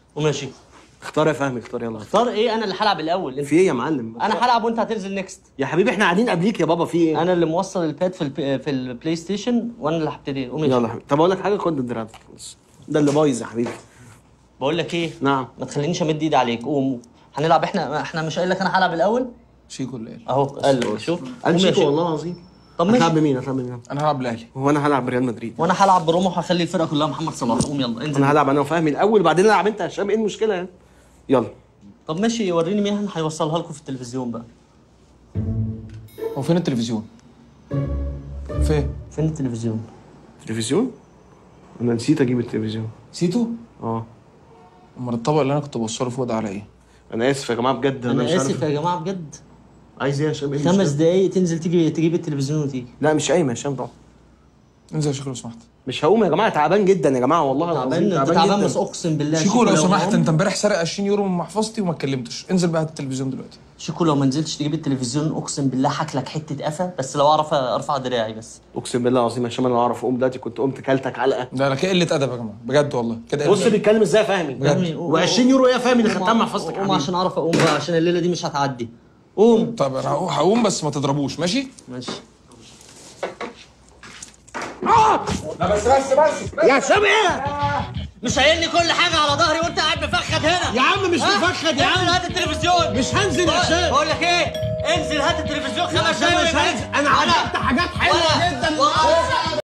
قوم يا شيكو اختار يا فهمي اختار يلا اختار ايه انا اللي هلعب الاول انت في ايه يا معلم انا هلعب وانت هتنزل نيكست يا حبيبي احنا قاعدين قبليك يا بابا في ايه انا اللي موصل الباد في الب... في البلاي ستيشن وانا اللي هبتدي قوم يا يلا يا شيكو حبيبي طب اقول لك حاجه خد الدراع ده خلاص. ده اللي بايظ يا حبيبي بقول لك ايه نعم ما تخلينيش امد ايدي عليك قوم هنلعب احنا احنا مش قايل لك انا هلعب الاول شيكو اللي قال اهو قال شوف قوم قال يا شيكو شيكو. والله العظيم طب هتلعب ماشي بمين هتلعب بمين انا هلعب الاهلي هو انا هلعب بريال مدريد وانا هلعب بروما وهخلي الفرقه كلها محمد صلاح قوم يلا انزل انا هلعب انا وفهمي الاول وبعدين العب انت يا هشام ايه المشكله يعني يلا طب ماشي وريني مين هيوصلها لكم في التلفزيون بقى هو فين التلفزيون فين فين التلفزيون تلفزيون انا نسيت اجيب التلفزيون سيتو اه امال الطبق اللي انا كنت بوصله فوق ده على ايه انا اسف يا جماعه بجد انا, مش انا عارف اسف يا جماعه بجد عايز ايه يا هشام ايه خمس المشكلة؟ دقايق تنزل تيجي تجيب التلفزيون وتيجي لا مش قايم يا هشام طبعا انزل يا شيكو لو سمحت مش هقوم يا جماعه تعبان جدا يا جماعه والله تعبان العظيم انت تعبان جداً. بس اقسم بالله شيكو لو ما سمحت قمت- انت امبارح سرق 20 يورو من محفظتي وما اتكلمتش انزل بقى هات التلفزيون دلوقتي شيكو لو ما نزلتش تجيب التلفزيون اقسم بالله هاكلك حته قفا بس لو اعرف ارفع دراعي بس اقسم بالله العظيم يا هشام انا لو اعرف اقوم دلوقتي كنت قمت كلتك علقه ده لك قله ادب يا جماعه بجد والله كده بص بيتكلم ازاي يا فهمي فهمي، و20 يورو ايه يا فهمي اللي خدتها من محفظتك يا قوم حبيبي عشان اعرف اقوم بقى عشان الليله دي مش هتعدي قوم طب انا هقوم- هقوم بس ما تضربوش ماشي ماشي لا بس بس بس يا هشام ايه مش قايل لي كل حاجه على ظهري وانت قاعد مفخد هنا يا عم مش ها؟ مفخد يا عم. انزل هات التلفزيون مش هنزل يا هشام. بقول لك ايه انزل هات التلفزيون خمس هشام دقايق مش ويبقى- هنزل. أنا عملت حاجات حلوة وأنا- جداً. وأنا-